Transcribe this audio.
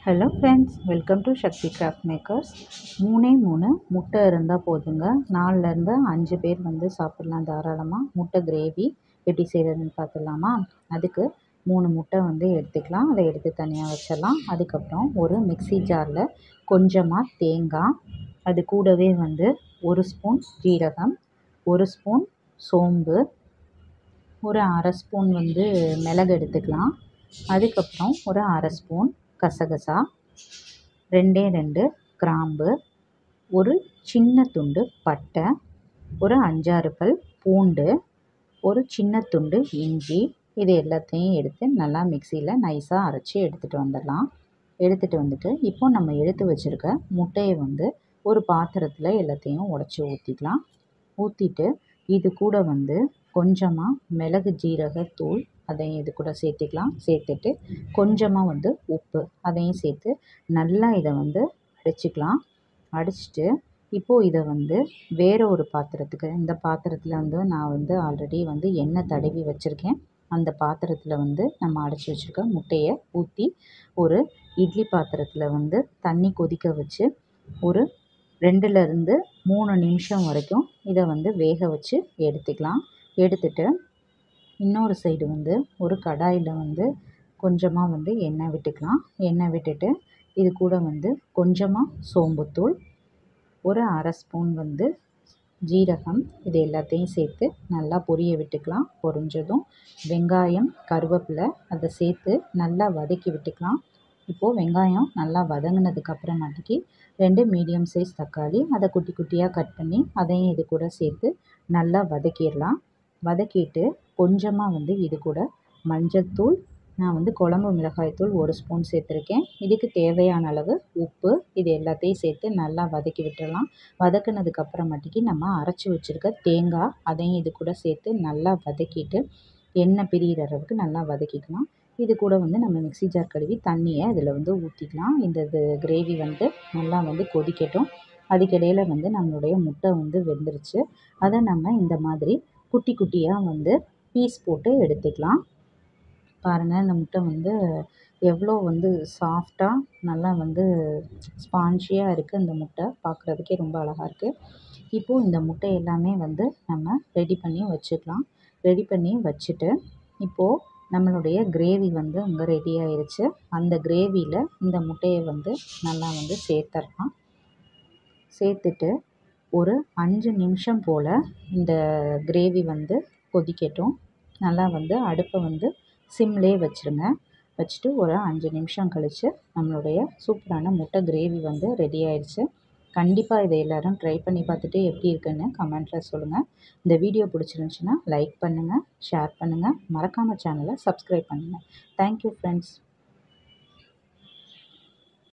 hello friends welcome to Sakthi craft makers மூணே மூணு முட்டை இருந்தால் போதுங்க நாலுலேருந்து அஞ்சு பேர் வந்து சாப்பிட்லாம் தாராளமாக முட்டை கிரேவி எப்படி செய்கிறதுன்னு பார்த்துடலாமா அதுக்கு மூணு முட்டை வந்து எடுத்துக்கலாம் அதை எடுத்து தனியாக வச்சிடலாம் அதுக்கப்புறம் ஒரு மிக்ஸி ஜாரில் கொஞ்சமாக தேங்காய் அது கூடவே வந்து ஒரு ஸ்பூன் ஜீரகம் ஒரு ஸ்பூன் சோம்பு ஒரு அரை ஸ்பூன் வந்து மிளகு எடுத்துக்கலாம் அதுக்கப்புறம் ஒரு அரை ஸ்பூன் கசகசா ரெண்டே ரெண்டு கிராம்பு ஒரு சின்ன துண்டு பட்டை ஒரு அஞ்சாறு பல் பூண்டு ஒரு சின்ன துண்டு இஞ்சி இது எல்லாத்தையும் எடுத்து நல்லா மிக்சியில் நைஸாக அரைச்சி எடுத்துகிட்டு வந்துடலாம் எடுத்துகிட்டு வந்துட்டு இப்போ நம்ம எடுத்து வச்சுருக்க முட்டையை வந்து ஒரு பாத்திரத்தில் எல்லாத்தையும் உடச்சி ஊற்றிக்கலாம் ஊற்றிட்டு இது கூட வந்து கொஞ்சமாக மிளகு ஜீரக தூள் அதையும் இது கூட சேர்த்துக்கலாம் சேர்த்துட்டு கொஞ்சமாக வந்து உப்பு அதையும் சேர்த்து நல்லா இதை வந்து அடிச்சுக்கலாம் அடிச்சுட்டு இப்போது இதை வந்து வேறு ஒரு பாத்திரத்துக்கு இந்த பாத்திரத்தில் வந்து நான் வந்து ஆல்ரெடி வந்து எண்ணெய் தடவி வச்சுருக்கேன் அந்த பாத்திரத்தில் வந்து நம்ம அடைச்சி வச்சுருக்க முட்டையை ஊற்றி ஒரு இட்லி பாத்திரத்தில் வந்து தண்ணி கொதிக்க வச்சு ஒரு ரெண்டுலேருந்து மூணு நிமிஷம் வரைக்கும் இதை வந்து வேக வச்சு எடுத்துக்கலாம் எடுத்துட்டு இன்னொரு சைடு வந்து ஒரு கடாயில் வந்து கொஞ்சமாக வந்து எண்ணெய் விட்டுக்கலாம் எண்ணெய் விட்டுட்டு இது கூட வந்து கொஞ்சமாக சோம்புத்தூள் ஒரு அரை ஸ்பூன் வந்து ஜீரகம் இது எல்லாத்தையும் சேர்த்து நல்லா பொரிய விட்டுக்கலாம் பொரிஞ்சதும் வெங்காயம் கருவேப்பிலை அதை சேர்த்து நல்லா வதக்கி விட்டுக்கலாம் இப்போது வெங்காயம் நல்லா வதங்கினதுக்கு அப்புறமாட்டிக்கு ரெண்டு மீடியம் சைஸ் தக்காளி அதை குட்டி குட்டியாக கட் பண்ணி அதையும் இது கூட சேர்த்து நல்லா வதக்கிடலாம் வதக்கிட்டு கொஞ்சமாக வந்து இது கூட மஞ்சள் தூள் நான் வந்து குழம்பு மிளகாய்த்தூள் ஒரு ஸ்பூன் சேர்த்துருக்கேன் இதுக்கு தேவையான அளவு உப்பு இது எல்லாத்தையும் சேர்த்து நல்லா வதக்கி விட்டுடலாம் வதக்குனதுக்கு அப்புறமாட்டிக்கு நம்ம அரைச்சி வச்சுருக்க தேங்காய் அதையும் இது கூட சேர்த்து நல்லா வதக்கிட்டு எண்ணெய் பிரிகிற அளவுக்கு நல்லா வதக்கிக்கலாம் இது கூட வந்து நம்ம மிக்ஸி ஜார் கழுவி தண்ணியை இதில் வந்து ஊற்றிக்கலாம் இந்த இது கிரேவி வந்து நல்லா வந்து கொதிக்கட்டும் அதுக்கிடையில் வந்து நம்மளுடைய முட்டை வந்து வெந்துருச்சு அதை நம்ம இந்த மாதிரி குட்டி குட்டியாக வந்து பீஸ் போட்டு எடுத்துக்கலாம் பாருங்கள் இந்த முட்டை வந்து எவ்வளோ வந்து சாஃப்டாக நல்லா வந்து ஸ்பான்ஜியாக இருக்குது இந்த முட்டை பார்க்குறதுக்கே ரொம்ப அழகாக இருக்குது இப்போது இந்த முட்டை எல்லாமே வந்து நம்ம ரெடி பண்ணி வச்சுக்கலாம் ரெடி பண்ணி வச்சுட்டு இப்போது நம்மளுடைய கிரேவி வந்து இங்கே ரெடி ஆயிடுச்சு அந்த கிரேவியில் இந்த முட்டையை வந்து நல்லா வந்து சேர்த்துடலாம் சேர்த்துட்டு ஒரு அஞ்சு நிமிஷம் போல் இந்த கிரேவி வந்து கொதிக்கட்டும் நல்லா வந்து அடுப்பை வந்து சிம்லே வச்சுருங்க வச்சுட்டு ஒரு அஞ்சு நிமிஷம் கழித்து நம்மளுடைய சூப்பரான முட்டை கிரேவி வந்து ரெடி ஆயிடுச்சு கண்டிப்பாக இதை எல்லோரும் ட்ரை பண்ணி பார்த்துட்டு எப்படி இருக்குன்னு கமெண்ட்டில் சொல்லுங்கள் இந்த வீடியோ பிடிச்சிருந்துச்சின்னா லைக் பண்ணுங்கள் ஷேர் பண்ணுங்கள் மறக்காமல் சேனலை சப்ஸ்கிரைப் பண்ணுங்கள் தேங்க்யூ ஃப்ரெண்ட்ஸ்